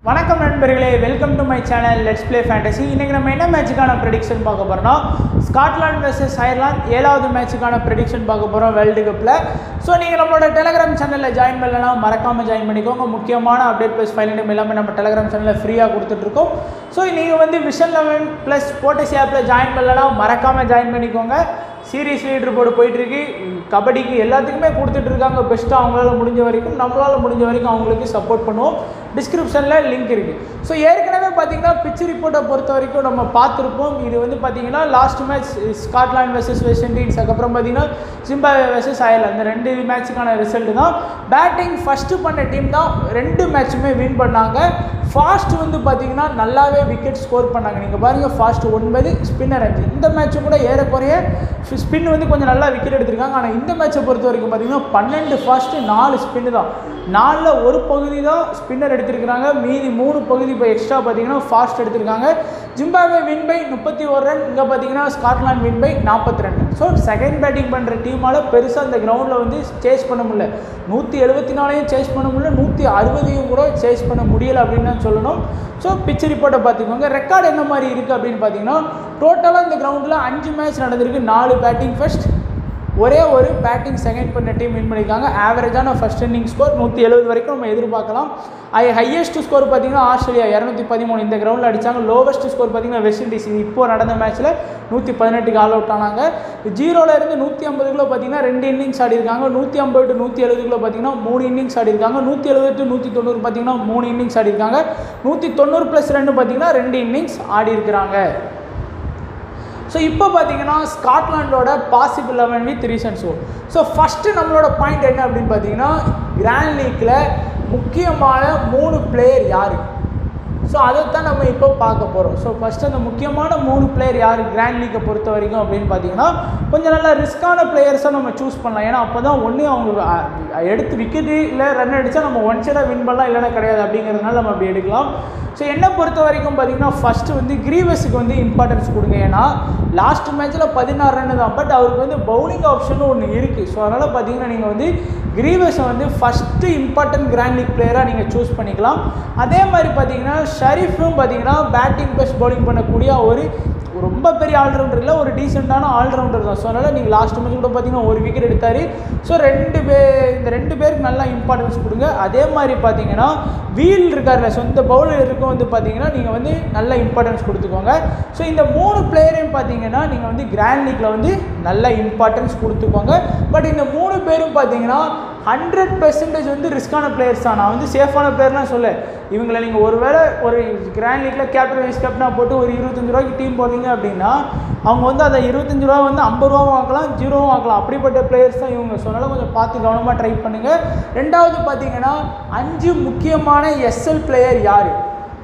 வணக்கம் நண்பர்களே welcome to my channel let's play fantasy இன்றைக்கி நம்ம என்ன மேட்சுக்கான ப்ரெடிக்ஷன் பார்க்க போகிறோம்னா ஸ்காட்லாந்து vs அயர்லாந்து ஏழாவது மேட்சுக்கான ப்ரெடிக்ஷன் பார்க்க போகிறோம் வேர்ல்டு கப்பில் ஸோ நீங்கள் நம்மளோட டெலகிராம் சேனலில் ஜாயின் பண்ணலனா மறக்காமல் ஜாயின் பண்ணிக்கோங்க முக்கியமான அப்டேட் ப்ளஸ் ஃபைல் நேம் எல்லாமே நம்ம டெலகிராம் சேனலில் ஃப்ரீயாக கொடுத்துட்ருக்கோம் ஸோ நீங்கள் வந்து விஷன் லெவன் ப்ளஸ் போட்டசி ஆப்பில் ஜாயின் பண்ணலனா மறக்காமல் ஜாயின் பண்ணிக்கோங்க சீரியஸ் லீடர் போர்டு போயிட்டுருக்கு கபடிக்கு எல்லாத்துக்குமே கொடுத்துட்டு இருக்காங்க பெஸ்ட்டாக அவங்களால முடிஞ்ச வரைக்கும் நம்மளால் முடிஞ்ச வரைக்கும் அவங்களுக்கு சப்போர்ட் பண்ணுவோம் டிஸ்கிரிப்ஷனில் லிங்க் இருக்குது ஸோ ஏற்கனவே பார்த்தீங்கன்னா பிச் ரிப்போர்ட்டை பொறுத்த வரைக்கும் நம்ம பார்த்துருப்போம் இது வந்து பார்த்தீங்கன்னா last match Scotland versus West Indies அதுக்கப்புறம் பார்த்தீங்கன்னா ஜிம்பாவே வெர்சஸ் அயர்லாந்து இந்த ரெண்டு மேட்ச்சுக்கான ரிசல்ட் தான் பேட்டிங் ஃபஸ்ட்டு பண்ண டீம் தான் ரெண்டு மேட்சுமே வின் பண்ணாங்க ஃபாஸ்ட் வந்து பார்த்தீங்கன்னா நல்லாவே விக்கெட் ஸ்கோர் பண்ணாங்க நீங்கள் பாருங்கள் ஃபாஸ்ட் ஒன்பது ஸ்பின்னர் அஞ்சு இந்த மேட்ச்சு கூட ஏறக்குறைய ஸ்பின் வந்து கொஞ்சம் நல்லா விக்கெட் எடுத்திருக்காங்க ஆனால் இந்த மேட்சை பொறுத்த வரைக்கும் பார்த்தீங்கன்னா பன்னெண்டு ஃபாஸ்ட்டு நாலு ஸ்பின்னு தான் நாலில் ஒரு பகுதி தான் ஸ்பின்னர் எடுத்திருக்கிறாங்க மீதி மூணு பகுதி இப்போ எக்ஸ்ட்ரா பார்த்தீங்கன்னா ஃபாஸ்ட் எடுத்திருக்காங்க ஜிம்பாவே வின் பை முப்பத்தி ஒரு ரன் இங்கே பார்த்தீங்கன்னா ஸ்காட்லாந்து வின் பை நாற்பத்தி ரெண்டு ஸோ செகண்ட் பேட்டிங் பண்ணுற டீமால் பெருசாக அந்த கிரவுண்டில் வந்து சேஸ் பண்ண முடியல நூற்றி எழுபத்தி நாலையும் சேஸ் பண்ண முடியல நூற்றி அறுபதையும் கூட சேஸ் பண்ண முடியல அப்படின்னு தான் சொல்லணும் ஸோ பிச் ரிப்போர்ட்டை பார்த்துக்கோங்க ரெக்கார்டு என்ன மாதிரி இருக்குது அப்படின்னு பார்த்தீங்கன்னா டோட்டலாக இந்த கிரவுண்டில் அஞ்சு மேட்ச் நடந்திருக்கு நாலு பேட்டிங் ஃபர்ஸ்ட் ஒரே ஒரு பேட்டிங் செகண்ட் பண்ண டீம் வின் பண்ணியிருக்காங்க ஆவரேஜான ஃபர்ஸ்ட் இன்னிங் ஸ்கோர் நூற்றி எழுபது வரைக்கும் நம்ம எதிர்பார்க்கலாம் ஐ ஹையஸ்ட் ஸ்கோர் பார்த்தீங்கன்னா ஆஸ்திரேலியா இரநூத்தி பதிமூணு இந்த கிரவுண்டில் அடித்தாங்க லோவஸ்ட் ஸ்கோர் பார்த்தீங்கன்னா வெஸ்ட் இண்டீஸ் இது இப்போ நடந்த மேட்ச்சில் நூற்றி பதினெட்டுக்கு ஆல் அவுட் ஆனாங்க ஜீரோவில் இருந்து நூற்றி ஐம்பதுக்குள்ள பார்த்தீங்கன்னா ரெண்டு இன்னிங்ஸ் ஆடிருக்காங்க நூற்றி ஐம்பது டு நூற்றி எழுபதுக்குள்ள பார்த்தீங்கன்னா மூணு இன்னிங்ஸ் ஆடிருக்காங்க நூற்றி எழுபது டு நூற்றி தொண்ணூறு பார்த்தீங்கன்னா மூணு இன்னிங்ஸ் ஆடிருக்காங்க நூற்றி தொண்ணூறு ப்ளஸ் ரெண்டு பார்த்தீங்கன்னா ரெண்டு இன்னிங்ஸ் ஆடி இருக்கிறாங்க ஸோ இப்போ பார்த்தீங்கன்னா ஸ்காட்லாண்டோட possible eleven with reasons oh so first நம்மளோட பாயிண்ட் என்ன அப்படின்னு பார்த்தீங்கன்னா கிராண்ட் லீக்கில் முக்கியமான மூணு பிளேயர் யார் ஸோ அதைத்தான் நம்ம இப்போ பார்க்க போகிறோம் ஸோ ஃபஸ்ட்டு அந்த முக்கியமான மூணு பிளேயர் யார் கிராண்ட் லீக்கை பொறுத்த வரைக்கும் அப்படின்னு பார்த்தீங்கன்னா கொஞ்சம் நல்லா ரிஸ்க்கான பிளேயர்ஸாக நம்ம சூஸ் பண்ணலாம் ஏன்னா அப்போ தான் ஒன்று அவங்க அஹ், எடுத்து விக்கெட்டு இல்லை ரன் அடித்தா நம்ம ஒன் சைடாக வின் பண்ணலாம் இல்லைன்னா கிடையாது அப்படிங்கிறதுனால நம்ம அப்படி எடுக்கலாம் ஸோ என்னை பொறுத்த வரைக்கும் பார்த்தீங்கன்னா ஃபஸ்ட்டு வந்து கிரீவஸுக்கு வந்து இம்பார்ட்டன்ஸ் கொடுங்க ஏன்னா லாஸ்ட் மேட்ச்சில் பதினாறு ரன் தான் பட் அவருக்கு வந்து பவுலிங் ஆப்ஷனும் ஒன்று இருக்குது ஸோ அதனால் பார்த்தீங்கன்னா நீங்கள் வந்து கிரீவஸை வந்து ஃபஸ்ட்டு இம்பார்ட்டன்ட் கிராண்ட் லீக் பிளேயராக நீங்கள் சூஸ் பண்ணிக்கலாம் அதே மாதிரி பார்த்தீங்கன்னா ஷரீஃபும் பார்த்தீங்கன்னா பேட்டிங் ப்ளஸ் பவுலிங் பண்ணக்கூடிய ஒரு ரொம்ப பெரிய ஆல்ரவுண்டர் இல்லை ஒரு டீசெண்டான ஆல்ரவுண்டர் தான் ஸோ அதனால் நீங்கள் லாஸ்ட் மேட்ச் கூட பார்த்தீங்கன்னா ஒரு விக்கெட் எடுத்தார் ஸோ ரெண்டு பேர் இந்த ரெண்டு பேருக்கு நல்லா இம்பார்ட்டன்ஸ் கொடுங்க அதே மாதிரி பார்த்தீங்கன்னா வீல் இருக்கார்ல சொந்த பவுலருக்கும் வந்து பார்த்தீங்கன்னா நீங்கள் வந்து நல்ல இம்பார்ட்டன்ஸ் கொடுத்துக்கோங்க ஸோ இந்த மூணு பிளேயரையும் பார்த்தீங்கன்னா நீங்கள் வந்து கிராண்ட் லீக்கில் வந்து நல்ல இம்பார்ட்டன்ஸ் கொடுத்துக்கோங்க பட் இந்த மூணு பேரும் பார்த்தீங்கன்னா ஹண்ட்ரட் பெர்சன்டேஜ் வந்து ரிஸ்க்கான பிளேயர்ஸ் தான் நான் வந்து சேஃபான பிளேயர்லாம் சொல்ல இவங்களை நீங்கள் ஒருவேளை ஒரு கிராண்ட் லீக்கில் கேப்டன் வைஸ் கேப்டனாக போட்டு ஒரு இருபத்தஞ்சு ரூபாய்க்கு டீம் போடுறீங்க அப்படின்னா அவங்க வந்து அதை இருபத்தஞ்சு ரூபா வந்து ஐம்பது ரூபாவும் ஆக்கலாம் ஜீரோவும் ஆக்கலாம் அப்படிப்பட்ட பிளேயர்ஸ் தான் இவங்க ஸோ அதனால் கொஞ்சம் பார்த்து கவனமாக ட்ரை பண்ணுங்கள் ரெண்டாவது பார்த்தீங்கன்னா அஞ்சு முக்கியமான எஸ்எல் பிளேயர் யார்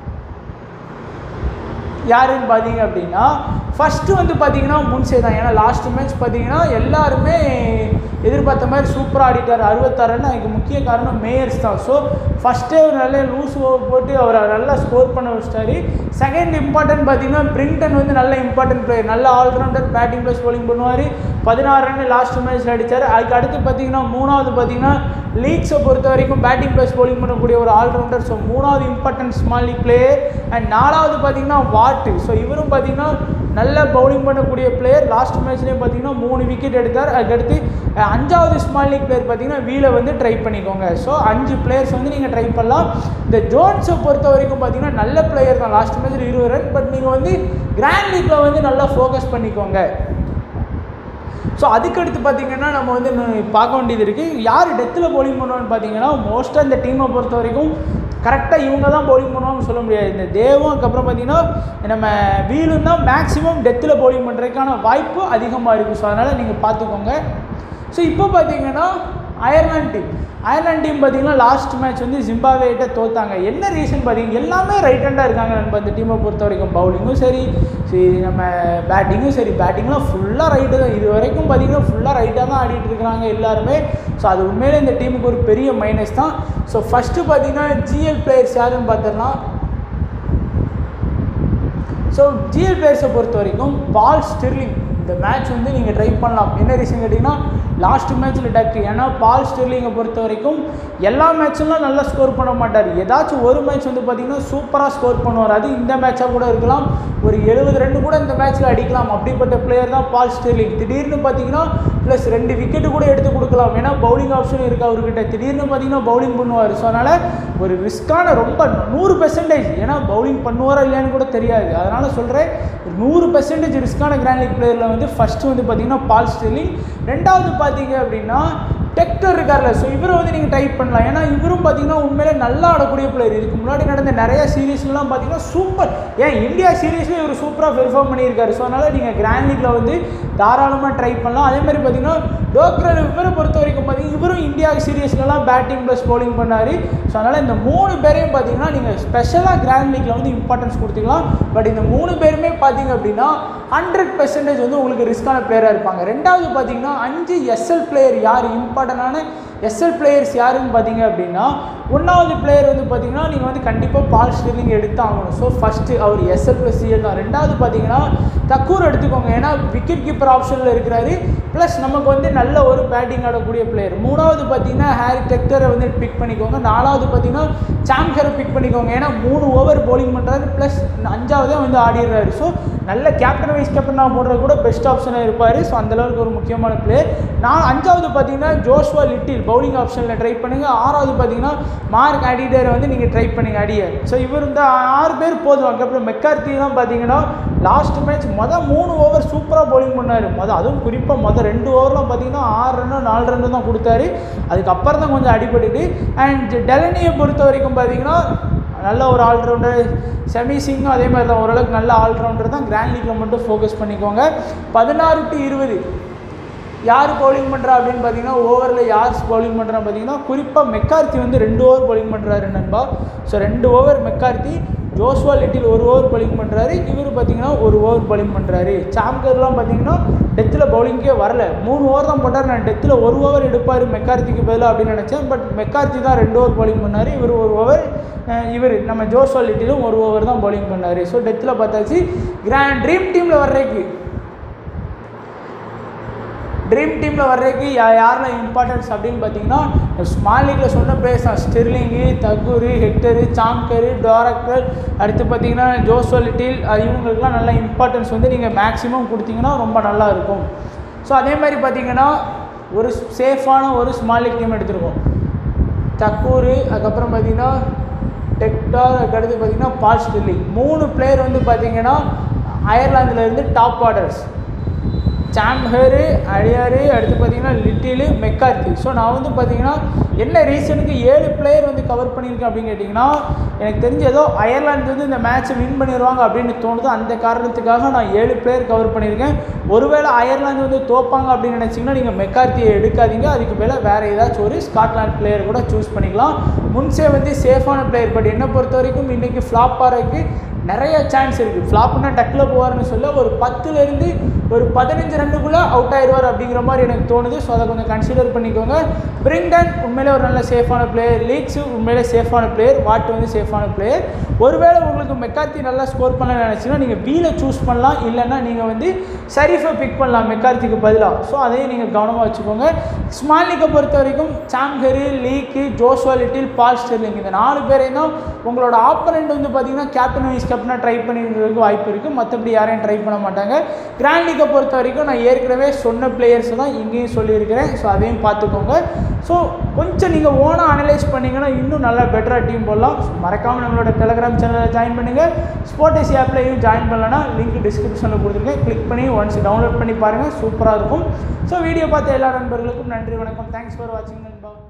யாருன்னு பார்த்தீங்க அப்படின்னா ஃபஸ்ட்டு வந்து பார்த்தீங்கன்னா முன்சே தான் ஏன்னா லாஸ்ட் மேட்ச் பார்த்தீங்கன்னா எல்லாருமே எதிர்பார்த்த மாதிரி சூப்பராக ஆடிட்டார் அறுபத்தாறு ரன் அதுக்கு முக்கிய காரணம் மேயர்ஸ் தான் ஸோ ஃபஸ்ட்டே ஒரு நல்ல லூஸ் ஓவர் போட்டு அவரை நல்லா ஸ்கோர் பண்ண வச்சிட்டாரு செகண்ட் இம்பார்ட்டன்ட் பார்த்தீங்கன்னா பிரிங்டன் வந்து நல்ல இம்பார்ட்டன்ட் பிளேயர் நல்ல ஆல்ரவுண்டர் பேட்டிங் ப்ளஸ் bowling பண்ணுவார் பதினாறு ரன் லாஸ்ட் மேட்ச்சில் அடித்தார் அதுக்கு அடுத்து பார்த்தீங்கன்னா மூணாவது பார்த்தீங்கன்னா லீக்ஸை பொறுத்த வரைக்கும் பேட்டிங் ப்ளஸ் bowling பண்ணக்கூடிய ஒரு ஆல்ரவுண்டர் ஸோ மூணாவது important small league player and நாலாவது பார்த்தீங்கன்னா வாட்டு ஸோ இவரும் பார்த்தீங்கன்னா நல்ல பவுலிங் பண்ணக்கூடிய பிளேயர் லாஸ்ட் மேட்ச்லேயும் பார்த்தீங்கன்னா மூணு விக்கெட் எடுத்தார் அதுக்கடுத்து அஹ், அஞ்சாவது ஸ்மால் லீக் பிளேயர் பார்த்தீங்கன்னா வீலை வந்து ட்ரை பண்ணிக்கோங்க ஸோ அஞ்சு பிளேயர்ஸ் வந்து நீங்கள் ட்ரை பண்ணலாம் இந்த ஜோன்ஸை பொறுத்த வரைக்கும் பார்த்தீங்கன்னா நல்ல பிளேயர் தான் லாஸ்ட் மேட்ச்சில் இருபது ரன் பட் நீங்கள் வந்து கிராண்ட் லீக்கில் வந்து நல்லா ஃபோக்கஸ் பண்ணிக்கோங்க ஸோ அதுக்கடுத்து பார்த்தீங்கன்னா நம்ம வந்து இன்னும் பார்க்க வேண்டியது இருக்குது யார் டெத்தில் bowling பண்ணுவான்னு பார்த்தீங்கன்னா மோஸ்ட்டாக இந்த டீமை பொறுத்த வரைக்கும் கரெக்டாக இவங்க தான் bowling பண்ணுவாங்கன்னு சொல்ல முடியாது இந்த தேவும் அதுக்கப்புறம் பார்த்தீங்கன்னா நம்ம வீலும் தான் மேக்ஸிமம் டெத்தில் bowling பண்ணுறதுக்கான வாய்ப்பு அதிகமாக இருக்குது ஸோ அதனால் நீங்கள் பார்த்துக்கோங்க ஸோ இப்போ பார்த்தீங்கன்னா அயர்லாந்து டீம் அயர்லாந்து டீம் பார்த்தீங்கன்னா லாஸ்ட் மேட்ச் வந்து ஜிம்பாவேட்ட தோத்தாங்க என்ன ரீசன் பார்த்தீங்கன்னா எல்லாமே ரைட் ஹேண்டாக இருக்காங்க நம்ம இந்த டீமை பொறுத்த வரைக்கும் பவுலிங்கும் சரி சரி நம்ம பேட்டிங்கும் சரி பேட்டிங்லாம் ஃபுல்லாக ரைட்டு தான் இது வரைக்கும் பார்த்தீங்கன்னா ஃபுல்லாக ரைட்டாக தான் ஆடிட்டு இருக்கிறாங்க எல்லாருமே ஸோ அது உண்மையிலே இந்த டீமுக்கு ஒரு பெரிய மைனஸ் தான் ஸோ ஃபஸ்ட்டு பார்த்தீங்கன்னா ஜிஎல் பிளேயர்ஸ் யாருன்னு பார்த்துடலாம் ஸோ ஜிஎல் பிளேயர்ஸை பொறுத்த வரைக்கும் பால் ஸ்டிர்லிங் இந்த மேட்ச் வந்து நீங்கள் ட்ரை பண்ணலாம் என்ன ரீசன் கேட்டிங்கன்னா லாஸ்ட் மேட்ச்சில் டக்கு ஏன்னா பால் ஸ்டெர்லிங்கை பொறுத்த வரைக்கும் எல்லா மேட்ச்லாம் நல்லா ஸ்கோர் பண்ண மாட்டார் ஏதாச்சும் ஒரு மேட்ச் வந்து பார்த்தீங்கன்னா சூப்பராக ஸ்கோர் பண்ணுவார் அது இந்த மேட்சாக கூட இருக்கலாம் ஒரு எழுபது ரெண்டு கூட இந்த மேட்ச்சில் அடிக்கலாம் அப்படிப்பட்ட பிளேயர் தான் பால் ஸ்டெர்லிங் திடீர்னு பார்த்தீங்கன்னா ப்ளஸ் ரெண்டு விக்கெட்டு கூட எடுத்து கொடுக்கலாம் ஏன்னா பவுலிங் ஆப்ஷன் இருக்குது அவர்கிட்ட திடீர்னு பார்த்தீங்கன்னா பவுலிங் பண்ணுவார் ஸோ அதனால் ஒரு ரிஸ்க்கான ரொம்ப நூறு பெர்சன்டேஜ் ஏன்னா பவுலிங் பண்ணுவாரா இல்லையான்னு கூட தெரியாது அதனால் சொல்கிறேன் ஒரு நூறு பெர்சன்டேஜ் ரிஸ்க்கான கிராண்ட் லீக் பிளேயரில் வந்து ஃபஸ்ட்டு வந்து பார்த்தீங்கன்னா பால் ஸ்டெர்லிங் ரெண்டாவது பார்த்தீங்க அப்படின்னா டெக்டர் இருக்கார்ல ஸோ இவரை வந்து நீங்கள் டைப் பண்ணலாம் ஏன்னா இவரும் பார்த்தீங்கன்னா உண்மையிலே நல்லா ஆடக்கூடிய பிளேயர் இதுக்கு முன்னாடி நடந்த நிறைய சீரீஸ்லாம் பார்த்தீங்கன்னா சூப்பர் ஏன் இந்தியா சீரீஸ்லேயும் இவர் சூப்பராக பெர்ஃபார்ம் பண்ணியிருக்காரு ஸோ அதனால் நீங்கள் கிராண்ட் லீக்ல வந்து தாராளமாக ட்ரை பண்ணலாம் அதே மாதிரி பார்த்தீங்கன்னா டோக்ரர் இவரை பொறுத்த வரைக்கும் பார்த்தீங்கன்னா இவரும் இந்தியா சீரீஸ்லலாம் பேட்டிங் ப்ளஸ் bowling பண்ணார் ஸோ அதனால் இந்த மூணு பேரையும் பார்த்தீங்கன்னா நீங்கள் ஸ்பெஷலாக கிராண்ட் லீக்ல வந்து இம்பார்ட்டன்ஸ் கொடுத்துக்கலாம் பட் இந்த மூணு பேருமே பார்த்தீங்க அப்படின்னா ஹண்ட்ரட் பெர்சன்டேஜ் வந்து உங்களுக்கு ரிஸ்க்கான பிளேயராக இருப்பாங்க ரெண்டாவது பார்த்தீங்கன்னா அஞ்சு எஸ்எல் பிளேயர் யார் இம்பார்ட்டண்டான எஸ்எல் பிளேயர்ஸ் யாருன்னு பார்த்தீங்க அப்படின்னா ஒன்றாவது பிளேயர் வந்து பார்த்தீங்கன்னா நீங்கள் வந்து கண்டிப்பாக பால் ஸ்டெர்லிங் எடுத்து ஆகணும் ஸோ ஃபஸ்ட்டு அவர் எஸ்எல் ப்ளஸ் சிஎல் தான் ரெண்டாவது பார்த்தீங்கன்னா தக்கூர் எடுத்துக்கோங்க ஏன்னா விக்கெட் கீப்பர் ஆப்ஷனில் இருக்கிறாரு ப்ளஸ் நமக்கு வந்து நல்ல ஒரு பேட்டிங் ஆடக்கூடிய பிளேயர் மூணாவது பார்த்தீங்கன்னா ஹாரி டெக்டரை வந்து பிக் பண்ணிக்கோங்க நாலாவது பார்த்தீங்கன்னா சாம்கரை பிக் பண்ணிக்கோங்க ஏன்னா மூணு ஓவர் bowling பண்ணுறாரு ப்ளஸ் அஞ்சாவதே வந்து ஆடிடுறாரு ஸோ நல்ல கேப்டன் வைஸ் கேப்டனாக போடுறது கூட பெஸ்ட் ஆப்ஷனாக இருப்பார் ஸோ அந்தளவுக்கு ஒரு முக்கியமான பிளேயர் நான் அஞ்சாவது பார்த்தீங்கன்னா ஜோஷ்வா லிட்டில் பவுலிங் ஆப்ஷனில் ட்ரை பண்ணுங்கள் ஆறாவது பார்த்தீங்கன்னா மார்க் அடிடரை வந்து நீங்கள் ட்ரை பண்ணுங்க அடியர் ஸோ இவர் இந்த ஆறு பேர் போதும் அதுக்கப்புறம் மெக்கார்த்திலாம் பார்த்தீங்கன்னா லாஸ்ட் மேட்ச் மொதல் மூணு ஓவர் சூப்பராக bowling பண்ணார் மொதல் அதுவும் குறிப்பாக மொதல் ரெண்டு ஓவர்லாம் பார்த்தீங்கன்னா ஆறு ரன்னு நாலு ரன்னு தான் கொடுத்தாரு அதுக்கப்புறம் தான் கொஞ்சம் அடிபட்டுட்டு அண்ட் டெலனியை பொறுத்த வரைக்கும் பார்த்தீங்கன்னா நல்ல ஒரு ஆல்ரவுண்டர் செமி சிங்கும் அதே மாதிரி தான் ஓரளவுக்கு நல்ல ஆல்ரவுண்டர் தான் கிராண்ட் லீக்கில் மட்டும் ஃபோக்கஸ் பண்ணிக்கோங்க பதினாறு டு இருபது யார் பவுலிங் பண்ணுறா அப்படின்னு பார்த்தீங்கன்னா ஓவரில் யார் பவுலிங் பண்ணுறா பார்த்தீங்கன்னா குறிப்பாக மெக்கார்த்தி வந்து ரெண்டு ஓவர் bowling பண்ணுறாரு நண்பா ஸோ ரெண்டு ஓவர் மெக்கார்த்தி ஜோஸ்வா லிட்டில் ஒரு ஓவர் bowling பண்ணுறாரு இவர் பார்த்தீங்கன்னா ஒரு ஓவர் bowling பண்ணுறாரு சாம்கர்லாம் பார்த்தீங்கன்னா டெத்தில் பவுலிங்கே வரல மூணு ஓவர் தான் போட்டார் நான் டெத்தில் ஒரு ஓவர் எடுப்பார் மெக்கார்த்திக்கு பதிலாக அப்படின்னு நினச்சேன் பட் மெக்கார்த்தி தான் ரெண்டு ஓவர் bowling பண்ணார் இவர் ஒரு ஓவர் இவர் நம்ம ஜோஸ்வா லிட்டிலும் ஒரு ஓவர் தான் bowling பண்ணார் ஸோ டெத்தில் பார்த்தாச்சு கிராண்ட் ட்ரீம் டீமில் வர்றதுக்கு ட்ரீம் டீமில் வர்றதுக்கு யா யாரெல்லாம் இம்பார்ட்டன்ஸ் அப்படின்னு பார்த்தீங்கன்னா ஸ்மால் லீக்கில் சொன்ன பிளேயர்ஸ் தான் ஸ்டெர்லிங்கு தக்கூரு ஹெக்டரு சாம்கரு டோரக்கர் அடுத்து பார்த்தீங்கன்னா ஜோஸ்வா லிட்டில் அது இவங்களுக்குலாம் நல்ல இம்பார்ட்டன்ஸ் வந்து நீங்கள் மேக்ஸிமம் கொடுத்தீங்கன்னா ரொம்ப நல்லா இருக்கும் ஸோ அதே மாதிரி பார்த்தீங்கன்னா ஒரு சேஃபான ஒரு ஸ்மால் லீக் டீம் எடுத்திருக்கோம் தக்கூரு அதுக்கப்புறம் பார்த்தீங்கன்னா டெக்டார் அதுக்கடுத்து பார்த்தீங்கன்னா பால் ஸ்டெர்லிங் மூணு பிளேயர் வந்து பார்த்தீங்கன்னா அயர்லாந்துலேருந்து டாப் ஆர்டர்ஸ் சாம்ஹரு அடியாரு அடுத்து பார்த்தீங்கன்னா லிட்டிலு மெக்கார்த்தி ஸோ நான் வந்து பார்த்தீங்கன்னா என்ன ரீசனுக்கு ஏழு பிளேயர் வந்து கவர் பண்ணியிருக்கேன் அப்படின்னு கேட்டிங்கன்னா எனக்கு தெரிஞ்ச ஏதோ அயர்லாந்து வந்து இந்த மேட்ச்சை வின் பண்ணிடுவாங்க அப்படின்னு தோணுது அந்த காரணத்துக்காக நான் ஏழு பிளேயர் கவர் பண்ணியிருக்கேன் ஒருவேளை அயர்லாந்து வந்து தோப்பாங்க அப்படின்னு நினச்சிங்கன்னா நீங்கள் மெக்கார்த்தியை எடுக்காதீங்க அதுக்கு மேலே வேறு ஏதாச்சும் ஒரு ஸ்காட்லாந்து பிளேயர் கூட சூஸ் பண்ணிக்கலாம் முன்சே வந்து சேஃபான பிளேயர் பட் என்னை பொறுத்த வரைக்கும் இன்றைக்கி ஃப்ளாப் ஆகிறதுக்கு நிறைய சான்ஸ் இருக்குது ஃப்ளாப்னா டக்கில் போவார்னு சொல்ல ஒரு பத்துலேருந்து ஒரு பதினஞ்சு ரன்னுக்குள்ளே அவுட் ஆயிடுவார் அப்படிங்கிற மாதிரி எனக்கு தோணுது ஸோ அதை கொஞ்சம் கன்சிடர் பண்ணிக்கோங்க பிரிங்டன் உண்மையிலே ஒரு நல்ல சேஃபான பிளேயர் லீக்ஸு உண்மையிலே சேஃபான பிளேயர் வாட் வந்து சேஃபான பிளேயர் ஒருவேளை உங்களுக்கு மெக்கார்த்தி நல்லா ஸ்கோர் பண்ண நினச்சிங்கன்னா நீங்கள் பீல சூஸ் பண்ணலாம் இல்லைன்னா நீங்கள் வந்து ஷரீஃபை பிக் பண்ணலாம் மெக்கார்த்திக்கு பதிலாக ஸோ அதையும் நீங்கள் கவனமாக வச்சுக்கோங்க ஸ்மால் லீக்கை பொறுத்த வரைக்கும் சாம்கரு லீக்கு ஜோஸ்வா லிட்டில் பால் ஸ்டெர்லிங் இந்த நாலு பேரையும் தான் உங்களோட ஆப்பனண்ட் வந்து பார்த்தீங்கன்னா கேப்டன் வைஸ் கேப்டனாக ட்ரை பண்ணிக்கிறதுக்கு வாய்ப்பு இருக்குது மற்றபடி யாரையும் ட்ரை பண்ண மாட்டாங்க கிராண்ட் லீக்கை பொறுத்த வரைக்கும் நான் ஏற்கனவே சொன்ன பிளேயர்ஸ் தான் இங்கேயும் சொல்லியிருக்கிறேன் ஸோ அதையும் பார்த்துக்கோங்க ஸோ கொஞ்சம் நீங்கள் ஓனாக அனலைஸ் பண்ணிங்கன்னா இன்னும் நல்லா பெட்டராக டீம் போடலாம் மறக்காமல் நம்மளோட டெலகிராம் சேனலில் ஜாயின் பண்ணுங்கள் ஸ்போர்டேசி ஆப்லையும் ஜாயின் பண்ணலன்னா லிங்க் டிஸ்கிரிப்ஷனில் கொடுத்துருக்கேன் கிளிக் பண்ணி ஒன்ஸ் டவுன்லோட் பண்ணி பாருங்கள் சூப்பராக இருக்கும் ஸோ வீடியோ பார்த்த எல்லா நண்பர்களுக்கும் நன்றி வணக்கம் தேங்க்ஸ் ஃபார் வாட்சிங் நண்பா